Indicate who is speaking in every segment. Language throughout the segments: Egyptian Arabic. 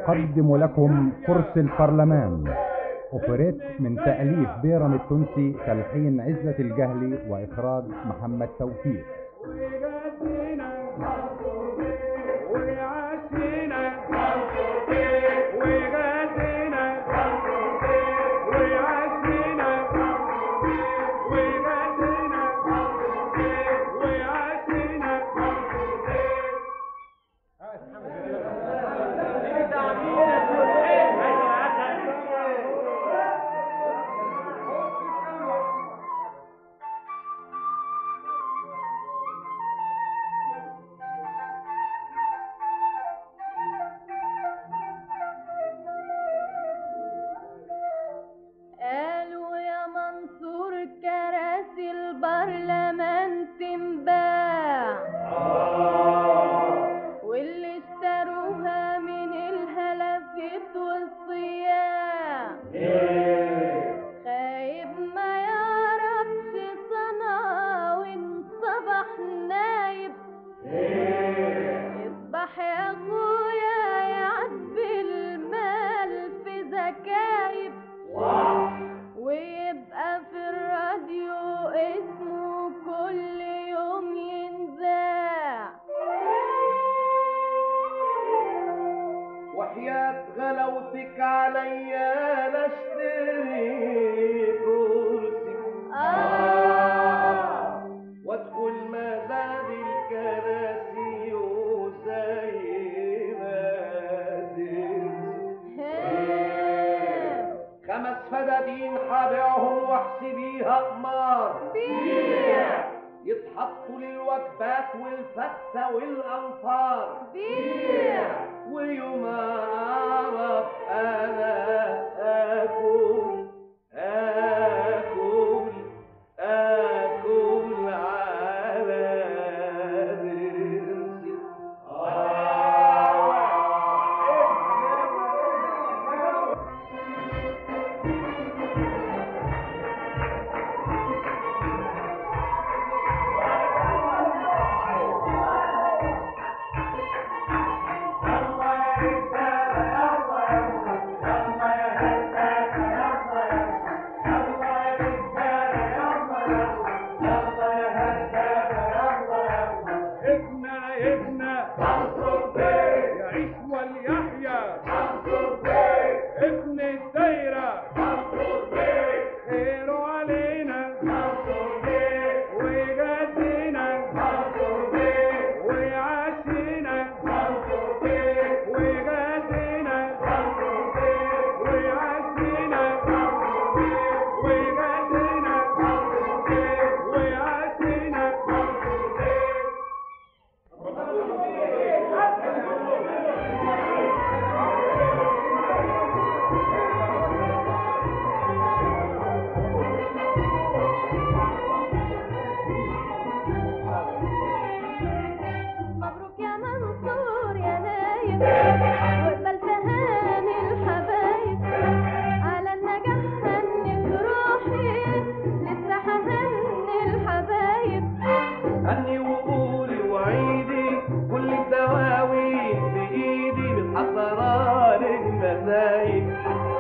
Speaker 1: تقدم لكم كرسي البرلمان أوبريت من تأليف بيرم التونسي تلحين عزة الجهلي وإخراج محمد توفيق
Speaker 2: قالوا يا منصور كراسي البرلمان تنباع واللي اشتروها من الهلفت والصياع خايب ما يعرفش صنع وانصبح نايب اصبح يا اخويا يعبي المال في زكايب ويبقى في الراديو اسمه كل يوم ينذاع
Speaker 3: وحياة غلاوتك عليا لا اشتري كرسي
Speaker 2: آه
Speaker 3: وادخل مزاد الكراسي وزي ما تنسي
Speaker 2: ها.
Speaker 3: خمس فدادين حابعهم واحسبيها قمار
Speaker 2: بيع
Speaker 3: يتحطوا للوجبات والفتة والأنفار
Speaker 2: بيع
Speaker 3: ويوم أعرف أنا آكل آكل آكل على رزقي
Speaker 4: ابننا ابننا يعيش وليحيى ابن الدايرة خيره علينا ويجازينا ويعاشينا ويجازينا ويعاشينا ويجازينا ويعاشينا
Speaker 2: مبروك يا منصور يا نايب واقبل تهاني الحبايب على النجاح هنك روحي لسه ههني الحبايب
Speaker 3: أني وقولي وعيدي كل الدواوين بإيدي متحضرة للمزايد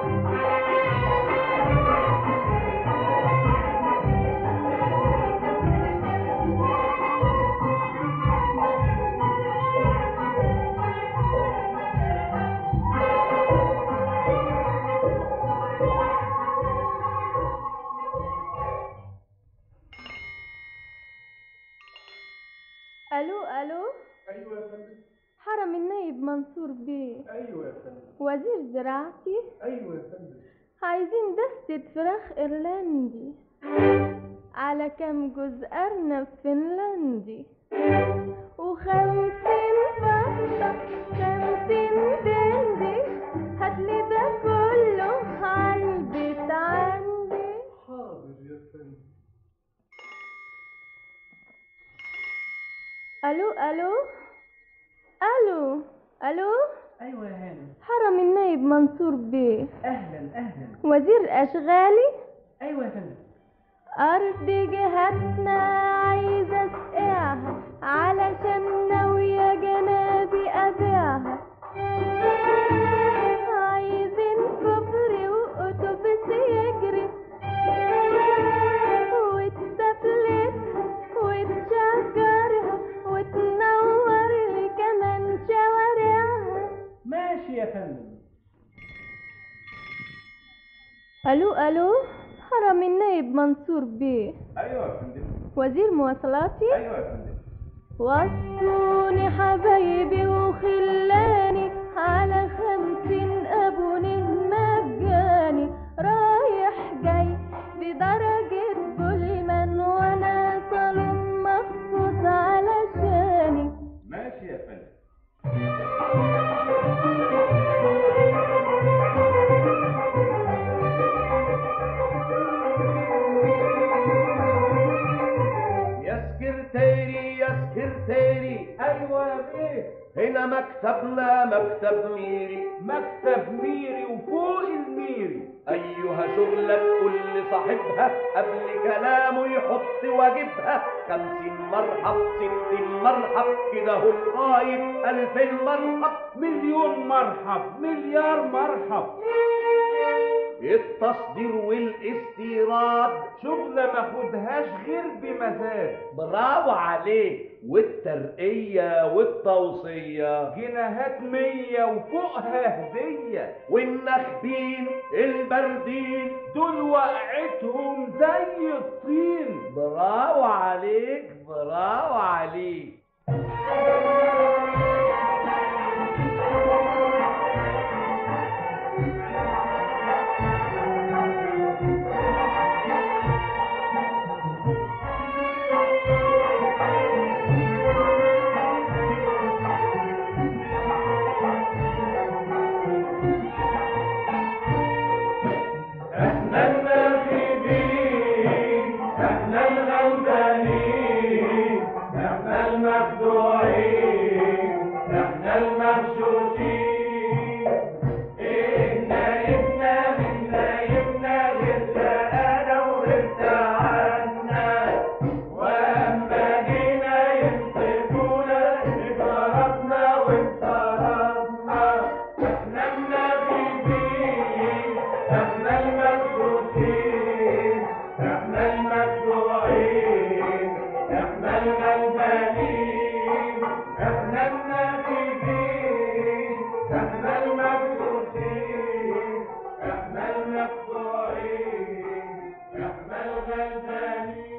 Speaker 2: الو الو
Speaker 4: ايوه يا فندم
Speaker 2: حرم النايب منصور بيه
Speaker 4: ايوه يا فندم
Speaker 2: وزير زراعتي
Speaker 4: ايوه يا فندم
Speaker 2: عايزين دستة فراخ إيرلندي على كام جوز أرنب فنلندي وخمسين بطة خمسين دندي هاتلي ده كله عالبيت عندي
Speaker 4: حاضر يا فندم
Speaker 2: ألو ألو ألو ألو
Speaker 5: ايوه يا هانم
Speaker 2: حرم النايب منصور بيه
Speaker 5: اهلا اهلا
Speaker 2: وزير أشغالي
Speaker 5: ايوه يا فندم
Speaker 2: أرض جهتنا عايزة أسقعها علشان ناوية جنابي أبيعها الو الو حرم النايب منصور بيه
Speaker 3: ايوه يا فندم
Speaker 2: وزير مواصلاتي
Speaker 3: ايوه يا فندم
Speaker 2: وصوني حبايبي وخلاني على خمسين ابوني مجاني رايح جاي بدرجة بولمان وانا صالون مخصوص علشاني
Speaker 3: ماشي يا فندم يا سكرتيري يا سكرتيري
Speaker 4: ايوه يا بيه
Speaker 3: هنا مكتبنا مكتب ميري
Speaker 4: مكتب ميري وفوق الميري
Speaker 3: أيها شغلة تقول لصاحبها قبل كلامه يحط واجبها خمسين مرحب ستين مرحب كده هو لغاية ألفين مرحب
Speaker 4: مليون مرحب مليار مرحب
Speaker 3: التصدير والاستيراد
Speaker 4: شغلة ما خدهاش غير بمزاج
Speaker 3: برافو عليك والترقية والتوصية
Speaker 4: جنيهات مية وفوقها هدية
Speaker 3: والنخبين البردين
Speaker 4: دول وقعتهم زي الطين
Speaker 3: برافو عليك برافو عليك احنا الناخبين احنا الغلبانين احنا المخدوعين احنا المغشوشين ايه نايبنا من نايبنا غير شقانا وغير تعبنا واما جينا ينصفونا اتضربنا وانطردنا احنا الناخبين احنا المغشوشين احنا المخدوعين احنا الغلبانين احنا الناخبين احنا المغشوشين احنا المخدوعين احنا الغلبانين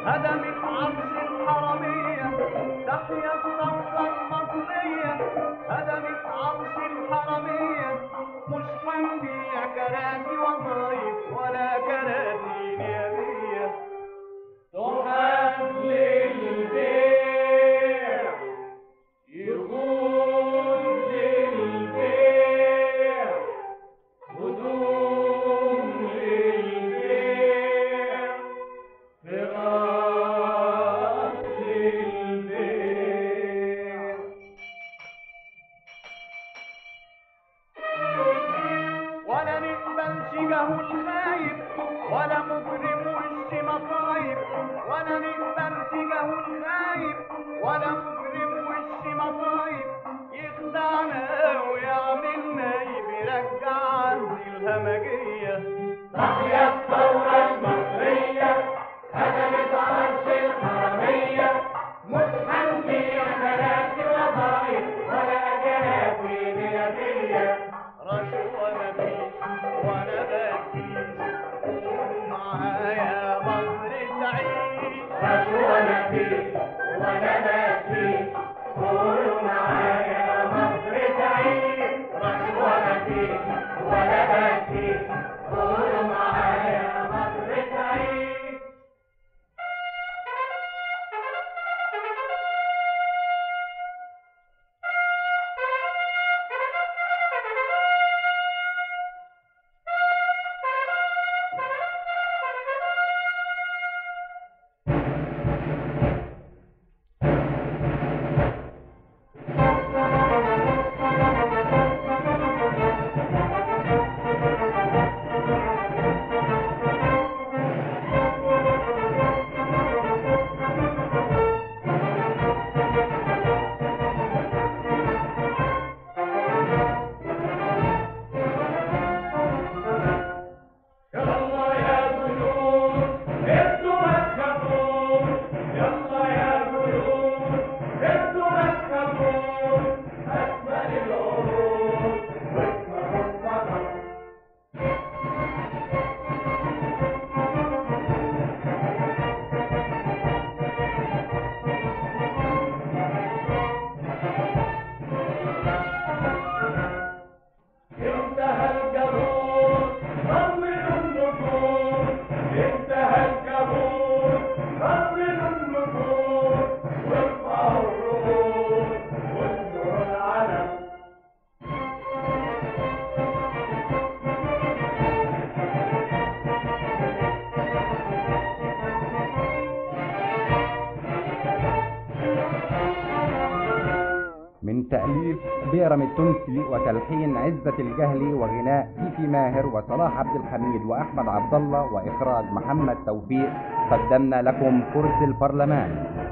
Speaker 3: هدمت عرش الحرمية تحيا الثورة المصرية هدمت عرش الحرمية مش هنبيع كراسي وظايف ولا كراسي نيابية تحب للبيع يخون للبيع هدوم للبيع فراش للبيع ولا نقبل شجه الخايب ولا مجرم وش مصايب ولا نقبل شجه الخايب ولا مجرم وش مصايب يخدعنا ويعمل نايب يرجع عهد الهمجية تحيا الثورة المصرية هدمت عرش الحرمية مش هنبيع كراسي وظائف ولا كراسي نيابية رشوة مفيش ولا بكيش قولوا معايا مصر تعيش رشوة مفيش ولا بكيش قولوا معايا مصر تعيش رشوة مفيش ولا بكيش قولوا معايا مصر تعيش يلا يا جنود انتوا ما تخافوش يلا يا جنود انتوا ما تخافوش اسفل العروض واسمعوا الصدى انتهى الجبروت طمنوا النفوس انتهى الجبروت طمنوا النفوس وارفعوا الرؤوس وانشروا العلم
Speaker 1: من تأليف بيرم التونسي وتلحين عزة الجهلي وغناء فيفي ماهر وصلاح عبد الحميد وأحمد عبد الله وإخراج محمد توفيق قدمنا لكم كرسي البرلمان